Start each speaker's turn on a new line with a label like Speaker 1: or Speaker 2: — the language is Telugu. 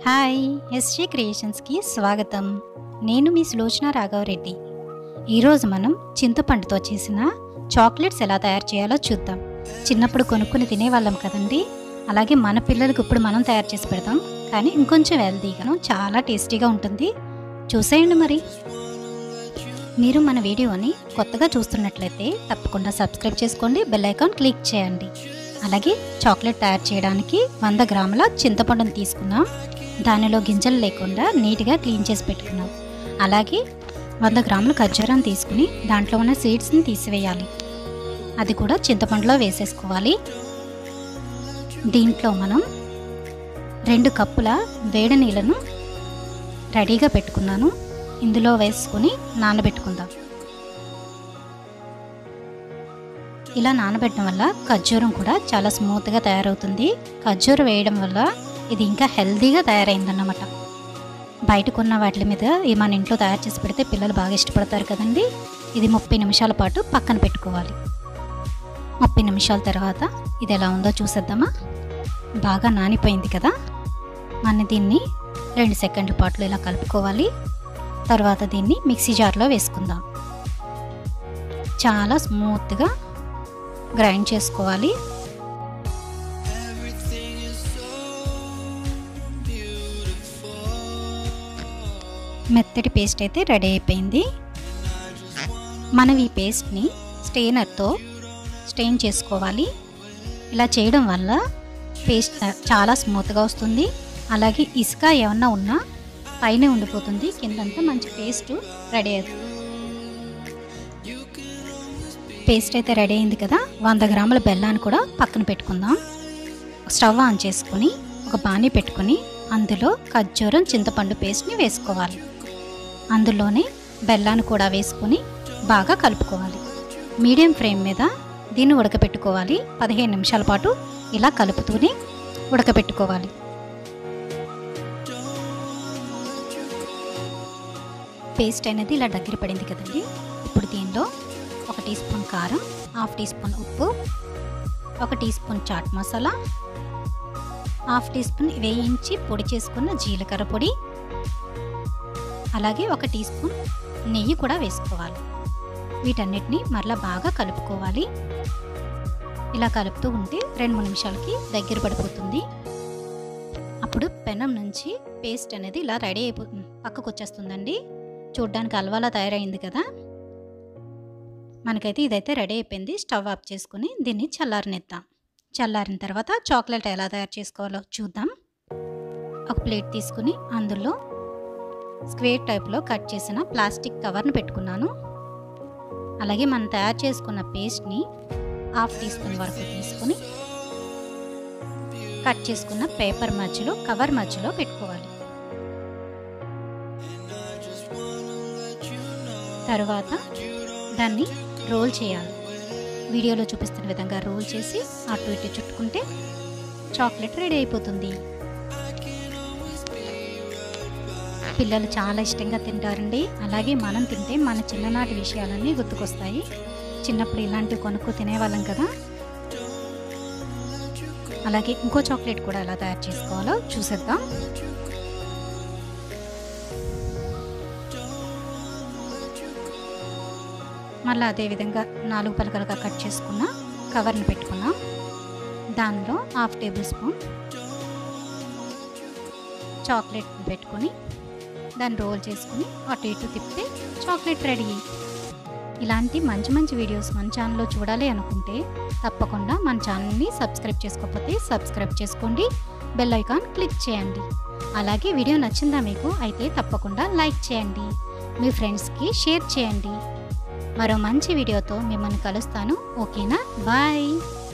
Speaker 1: హాయ్ ఎస్జే క్రియేషన్స్కి స్వాగతం నేను మీ సులోచన రాఘవరెడ్డి ఈరోజు మనం చింతపండుతో చేసిన చాక్లెట్స్ ఎలా తయారు చేయాలో చూద్దాం చిన్నప్పుడు కొనుక్కుని తినేవాళ్ళం కదండి అలాగే మన పిల్లలకు ఇప్పుడు మనం తయారు చేసి పెడతాం కానీ ఇంకొంచెం హెల్తీగాను చాలా టేస్టీగా ఉంటుంది చూసేయండి మరి మీరు మన వీడియోని కొత్తగా చూస్తున్నట్లయితే తప్పకుండా సబ్స్క్రైబ్ చేసుకోండి బెల్ ఐకాన్ క్లిక్ చేయండి అలాగే చాక్లెట్ తయారు చేయడానికి వంద గ్రాముల చింతపండును తీసుకున్నాం దానిలో గింజలు లేకుండా నీట్గా క్లీన్ చేసి పెట్టుకున్నాం అలాగే వంద గ్రాముల ఖర్జూరం తీసుకుని దాంట్లో ఉన్న సీడ్స్ని తీసివేయాలి అది కూడా చింతపండులో వేసేసుకోవాలి దీంట్లో మనం రెండు కప్పుల వేడి నీళ్ళను రెడీగా పెట్టుకున్నాను ఇందులో వేసుకుని నానబెట్టుకుందాం ఇలా నానబెట్టడం వల్ల ఖర్జూరం కూడా చాలా స్మూత్గా తయారవుతుంది ఖర్జూరం వేయడం వల్ల ఇది ఇంకా హెల్తీగా తయారైందన్నమాట బయట కొన్న వాటి మీద ఈ మన ఇంట్లో తయారు చేసి పెడితే పిల్లలు బాగా ఇష్టపడతారు కదండి ఇది ముప్పై నిమిషాల పాటు పక్కన పెట్టుకోవాలి ముప్పై నిమిషాల తర్వాత ఇది ఎలా ఉందో చూసేద్దామా బాగా నానిపోయింది కదా మన దీన్ని రెండు సెకండ్ల పాటు ఇలా కలుపుకోవాలి తర్వాత దీన్ని మిక్సీ జార్లో వేసుకుందాం చాలా స్మూత్గా గ్రైండ్ చేసుకోవాలి మెత్తటి పేస్ట్ అయితే రెడీ అయిపోయింది మనం ఈ పేస్ట్ని స్టెయినర్తో స్టెయిన్ చేసుకోవాలి ఇలా చేయడం వల్ల పేస్ట్ చాలా స్మూత్గా వస్తుంది అలాగే ఇసుక ఏమన్నా ఉన్నా పైన ఉండిపోతుంది కిందంతా మంచి పేస్ట్ రెడీ అవుతుంది పేస్ట్ అయితే రెడీ అయింది కదా వంద గ్రాముల బెల్లాన్ని కూడా పక్కన పెట్టుకుందాం స్టవ్ ఆన్ చేసుకొని ఒక బాణీ పెట్టుకొని అందులో ఖర్జూరం చింతపండు పేస్ట్ని వేసుకోవాలి అందులోనే బెల్లాన్ని కూడా వేసుకొని బాగా కలుపుకోవాలి మీడియం ఫ్లేమ్ మీద దీన్ని ఉడకపెట్టుకోవాలి పదిహేను నిమిషాల పాటు ఇలా కలుపుతూనే ఉడకపెట్టుకోవాలి పేస్ట్ అనేది ఇలా దగ్గర పడింది కదండి ఇప్పుడు దీనిలో ఒక టీ స్పూన్ కారం హాఫ్ టీ స్పూన్ ఉప్పు one teaspoon chaat masala half teaspoon వేయించి పొడి చేసుకున్న జీలకర్ర పొడి అలాగే ఒక టీ స్పూన్ నెయ్యి కూడా వేసుకోవాలి వీటన్నిటిని మరలా బాగా కలుపుకోవాలి ఇలా కలుపుతూ ఉంటే రెండు మూడు నిమిషాలకి దగ్గర పడిపోతుంది అప్పుడు పెనం నుంచి పేస్ట్ అనేది ఇలా రెడీ అయిపో పక్కకు వచ్చేస్తుందండి చూడ్డానికి అల్వాలా తయారైంది కదా మనకైతే ఇదైతే రెడీ అయిపోయింది స్టవ్ ఆఫ్ చేసుకుని దీన్ని చల్లారనిద్దాం చల్లారిన తర్వాత చాక్లెట్ ఎలా తయారు చేసుకోవాలో చూద్దాం ఒక ప్లేట్ తీసుకుని అందులో స్క్వేర్ టైప్లో కట్ చేసిన ప్లాస్టిక్ కవర్ని పెట్టుకున్నాను అలాగే మనం తయారు చేసుకున్న పేస్ట్ని హాఫ్ టీ స్పూన్ వరకు తీసుకుని కట్ చేసుకున్న పేపర్ మధ్యలో కవర్ మధ్యలో పెట్టుకోవాలి తర్వాత దాన్ని రోల్ చేయాలి వీడియోలో చూపిస్తున్న విధంగా రోల్ చేసి అటు ఇటు చుట్టుకుంటే చాక్లెట్ రెడీ అయిపోతుంది పిల్లలు చాలా ఇష్టంగా తింటారండి అలాగే మనం తింటే మన చిన్ననాటి విషయాలన్నీ గుర్తుకొస్తాయి చిన్నప్పుడు ఇలాంటివి కొనుక్కు తినేవాళ్ళం కదా అలాగే ఇంకో చాక్లెట్ కూడా ఎలా తయారు చేసుకోవాలో చూసేద్దాం మళ్ళీ అదేవిధంగా నాలుగు పలకలుగా కట్ చేసుకున్న కవర్ని పెట్టుకున్నాం దానిలో హాఫ్ టేబుల్ స్పూన్ చాక్లెట్ పెట్టుకొని దాన్ని రోల్ చేసుకుని అటు ఇటు తిప్పితే చాక్లెట్ రెడీ ఇలాంటి మంచి మంచి వీడియోస్ మన ఛానల్లో చూడాలి అనుకుంటే తప్పకుండా మన ఛానల్ని సబ్స్క్రైబ్ చేసుకోకపోతే సబ్స్క్రైబ్ చేసుకోండి బెల్ ఐకాన్ క్లిక్ చేయండి అలాగే వీడియో నచ్చిందా మీకు అయితే తప్పకుండా లైక్ చేయండి మీ ఫ్రెండ్స్కి షేర్ చేయండి మరో మంచి వీడియోతో మిమ్మల్ని కలుస్తాను ఓకేనా బాయ్